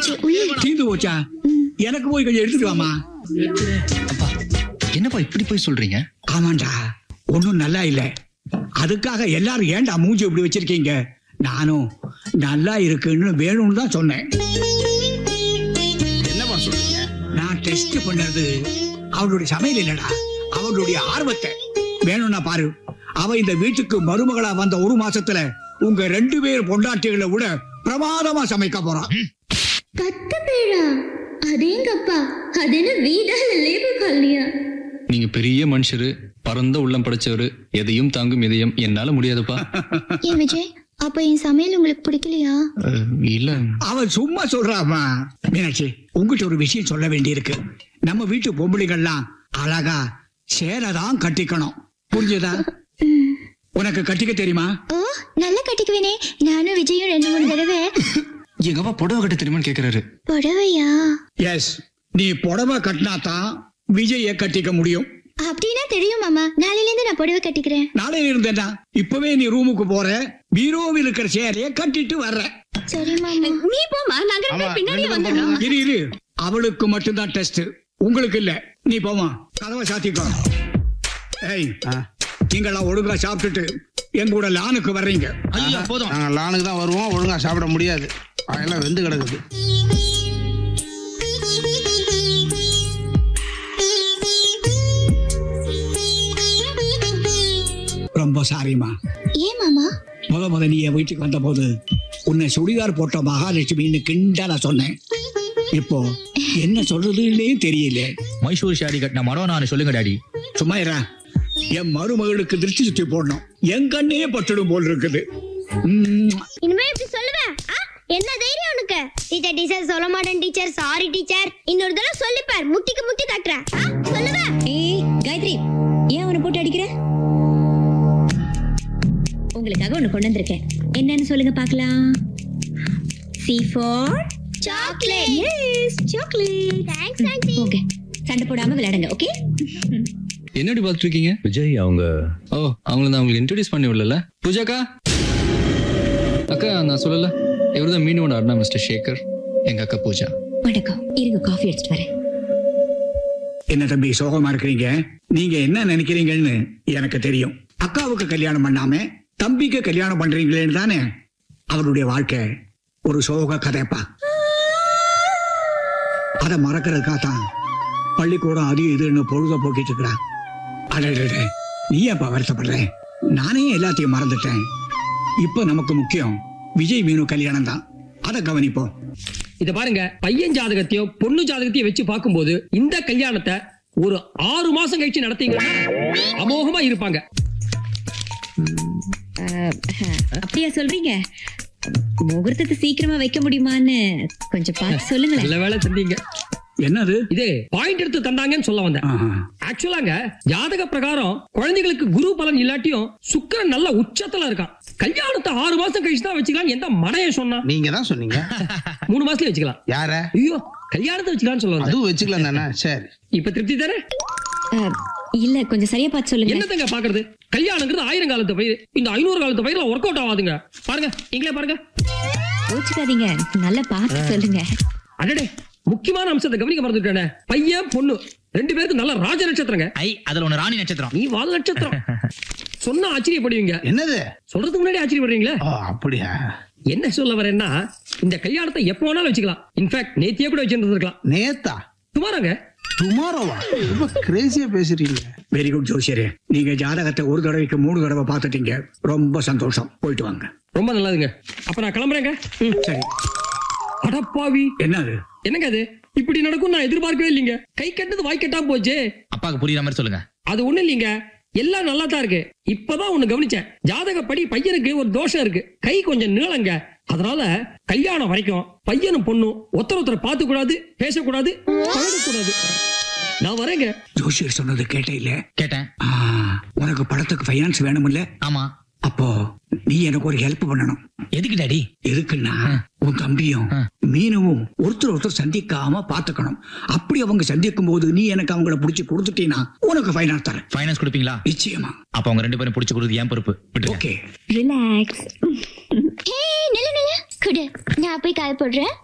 போச்சு உள்ள தீந்து போச்சா எனக்கு போய் கொஞ்சம் எடுத்துட்டு வாமா அப்பா என்னப்பா இப்படி போய் சொல்றீங்க ஆமாண்டா ஒண்ணும் நல்லா இல்ல அதுக்காக எல்லாரும் ஏன்டா மூஞ்சி இப்படி வச்சிருக்கீங்க நானும் நல்லா இருக்குன்னு வேணும்னு தான் சொன்னேன் என்னப்பா சொல்றீங்க நான் டெஸ்ட் பண்ணது அவளுடைய சமையல் இல்லடா அவளுடைய ஆர்வத்தை வேணும்னா பாரு அவ இந்த வீட்டுக்கு மருமகளா வந்த ஒரு மாசத்துல உங்க ரெண்டு பேர் பொண்டாட்டிகளை விட பிரமாதமா சமைக்க போறான் பத்து பேரா அதேங்கப்பா அது என்ன வீடா இல்ல லேபர் காலனியா நீங்க பெரிய மனுஷரு பரந்த உள்ளம் படைச்சவரு எதையும் தாங்கும் இதயம் என்னால முடியாதுப்பா ஏன் விஜய் அப்ப என் சமையல் உங்களுக்கு பிடிக்கலையா அஹ், இல்ல அவன் சும்மா சொல்றாமா மீனாட்சி உங்ககிட்ட ஒரு விஷயம் சொல்ல வேண்டியிருக்கு நம்ம வீட்டு பொம்பளைகள்லாம் அழகா சேரதான் கட்டிக்கணும் புரிஞ்சதா உனக்கு கட்டிக்க தெரியுமா ஓ நல்லா கட்டிக்குவேனே நானும் விஜயும் ரெண்டு மூணு தடவை எங்க அப்பா புடவை கட்ட தெரியுமான்னு கேக்குறாரு புடவையா எஸ் நீ புடவை கட்டினா தான் விஜய கட்டிக்க முடியும் அப்படின்னா தெரியும் மாமா நாளையில இருந்து நான் புடவை கட்டிக்கிறேன் நாளையில இருந்தேன்னா இப்பவே நீ ரூமுக்கு போற பீரோவில் இருக்கிற சேரைய கட்டிட்டு வர்ற சரி மாமா நீ போமா நாங்க ரெண்டு பேரும் பின்னாடியே வந்துடுறோம் இரு இரு அவளுக்கு மட்டும்தான் டெஸ்ட் உங்களுக்கு இல்ல நீ போமா கதவை சாத்திக்கோ ஏய் நீங்களாம் ஒழுங்கா சாப்பிட்டுட்டு எங்க கூட லானுக்கு வர்றீங்க ஐயோ போதும் நாங்க லானுக்கு தான் வருவோம் ஒழுங்கா சாப்பிட முடியாது அதெல்லாம் வெந்து கிடக்குது ரொம்ப சாரிமா ஏன் மாமா முத முத நீ என் வீட்டுக்கு வந்த போது உன்னை சுடிதார் போட்ட மகாலட்சுமின்னு கிண்டா நான் சொன்னேன் இப்போ என்ன சொல்றதுன்னே தெரியல மைசூர் ஷாடி கட்டின மரம் நான் சொல்லுங்க டாடி சும்மா இரா என் மருமகளுக்கு திருச்சி சுத்தி போடணும் என் கண்ணே பட்டுடும் போல் இருக்குது உம், இனிமே இப்படி சொல்லுவேன் ஆ? என்ன தைரியம் உனக்கு டீச்சர் டீச்சர் சொல்ல மாட்டேன் டீச்சர் சாரி டீச்சர் இன்னொரு தடவை சொல்லிப்பார் முட்டிக்கு முட்டி தட்டுறேன் ஆ? சொல்லுவேன் ஏய் காயத்ரி ஏன் அவனை போட்டு அடிக்கிற உங்களுக்காக ஒண்ணு கொண்டு வந்திருக்கேன் என்னன்னு சொல்லுங்க பார்க்கலாம் C for chocolate yes chocolate thanks aunty okay சண்டை போடாம விளையாடுங்க ஓகே என்னடி பார்த்துட்டு இருக்கீங்க விஜய் அவங்க ஓ அவங்கள நான் உங்களுக்கு இன்ட்ரோடியூஸ் பண்ணி விடல பூஜாக்கா அக்கா நான் சொல்லல இவர்தான் மீனோட அண்ணா மிஸ்டர் சேகர் எங்க அக்கா பூஜா வணக்கம் இருங்க காஃபி எடுத்துட்டு வரேன் என்ன தம்பி சோகமா இருக்கிறீங்க நீங்க என்ன நினைக்கிறீங்கன்னு எனக்கு தெரியும் அக்காவுக்கு கல்யாணம் பண்ணாம தம்பிக்கு கல்யாணம் பண்றீங்களேன்னு தானே அவருடைய வாழ்க்கை ஒரு சோக கதைப்பா அதை மறக்கிறதுக்காக தான் பள்ளிக்கூடம் அது இதுன்னு பொழுத போக்கிட்டு இருக்கிறான் அடடே நீ அப்ப வருத்தப்படுற நானே எல்லாத்தையும் மறந்துட்டேன் இப்ப நமக்கு முக்கியம் விஜய் மீனு கல்யாணம் தான் அதை கவனிப்போம் இத பாருங்க பையன் ஜாதகத்தையும் பொண்ணு ஜாதகத்தையும் வச்சு பார்க்கும்போது இந்த கல்யாணத்தை ஒரு ஆறு மாசம் கழிச்சு நடத்தீங்கன்னா அமோகமா இருப்பாங்க அப்படியா சொல்றீங்க முகூர்த்தத்தை சீக்கிரமா வைக்க முடியுமான்னு கொஞ்சம் பார்த்து சொல்லுங்களேன் நல்ல வேலை செஞ்சீங்க என்னது இது பாயிண்ட் எடுத்து தந்தாங்கன்னு சொல்ல வந்தேன் ஆஹா. ஆக்சுவலாங்க ஜாதக பிரகாரம் குழந்தைகளுக்கு குரு பலன் இல்லாட்டியும் சுக்கிரன் நல்ல உச்சத்துல இருக்கான் கல்யாணத்தை ஆறு மாசம் கழிச்சு தான் வச்சுக்கலாம் எந்த மடைய சொன்னா நீங்க தான் சொன்னீங்க மூணு மாசத்துல வச்சுக்கலாம் யார ஐயோ கல்யாணத்தை வச்சுக்கலாம்னு சொல்ல வந்தேன் அதுவும் வச்சுக்கலாம் தானே சரி இப்ப திருப்தி தானே அஹ், இல்ல கொஞ்சம் சரியா பார்த்து சொல்லுங்க என்னத்தங்க பாக்குறது கல்யாணங்கிறது ஆயிரம் காலத்து பயிர் இந்த ஐநூறு காலத்து பயிர்ல ஒர்க் அவுட் ஆகாதுங்க பாருங்க நீங்களே பாருங்க யோசிக்காதீங்க நல்லா பார்த்து சொல்லுங்க அடடே முக்கியமான அம்சத்தை கவனிக்க மறந்துட்டேனே பையன் பொண்ணு ரெண்டு பேருக்கு நல்ல ராஜ நட்சத்திரங்க ஐ அதுல ஒண்ணு ராணி நட்சத்திரம் நீ வால் நட்சத்திரம் சொன்னா ஆச்சரியப்படுவீங்க என்னது சொல்றதுக்கு முன்னாடி ஆச்சரியப்படுறீங்களே ஓ அப்படியா என்ன சொல்ல வரேன்னா இந்த கல்யாணத்தை எப்போ வேணாலும் வச்சுக்கலாம் இன்ஃபேக்ட் நேத்தியே கூட வச்சிருந்துருக்கலாம் நேத்தா சுமாராங்க டுமாரோவா ரொம்ப கிரேசியா பேசுறீங்க வெரி குட் ஜோசியரே நீங்க ஜாதகத்தை ஒரு தடவைக்கு மூணு தடவை பார்த்துட்டீங்க ரொம்ப சந்தோஷம் போயிட்டு வாங்க ரொம்ப நல்லதுங்க அப்ப நான் கிளம்புறேங்க ம். சரி அடப்பாவி என்னது என்னங்க அது இப்படி நடக்கும் நான் எதிர்பார்க்கவே இல்லைங்க கை கட்டது வாய் கட்டாம போச்சு அப்பாவுக்கு புரியுற மாதிரி சொல்லுங்க அது ஒண்ணு இல்லைங்க எல்லாம் நல்லா தான் இருக்கு இப்பதான் ஒண்ணு கவனிச்சேன் ஜாதகப்படி பையனுக்கு ஒரு தோஷம் இருக்கு கை கொஞ்சம் நீளங்க அதனால கல்யாணம் வரைக்கும் பையனும் பொண்ணும் ஒருத்தர் ஒருத்தர் பார்த்து கூடாது பேசக்கூடாது பழகக்கூடாது நான் வரேங்க ஜோசியர் சொன்னது கேட்டே இல்ல கேட்டேன் ஆ, உனக்கு படத்துக்கு ஃபைனான்ஸ் வேணுமில்ல ஆமா அப்போ நீ எனக்கு ஒரு ஹெல்ப் பண்ணணும் எதுக்கு டாடி எதுக்குன்னா உன் தம்பியும் ஆ. மீனவும் ஒருத்தர் ஒருத்தர் சந்திக்காம பாத்துக்கணும் அப்படி அவங்க சந்திக்கும் போது நீ எனக்கு அவங்கள புடிச்சு கொடுத்துட்டீன்னா உனக்கு ஃபைனான்ஸ் தரேன் ஃபைனான்ஸ் கொடுப்பீங்களா நிச்சயமா அப்ப அவங்க ரெண்டு பேரும் பிடிச்சு கொடுத்து ஏன் பொறுப்பு விட்டுருங்க ஓகே ரிலாக்ஸ் ஏய் நில்லு நில்லு குடு நான் போய் காய போடுறேன்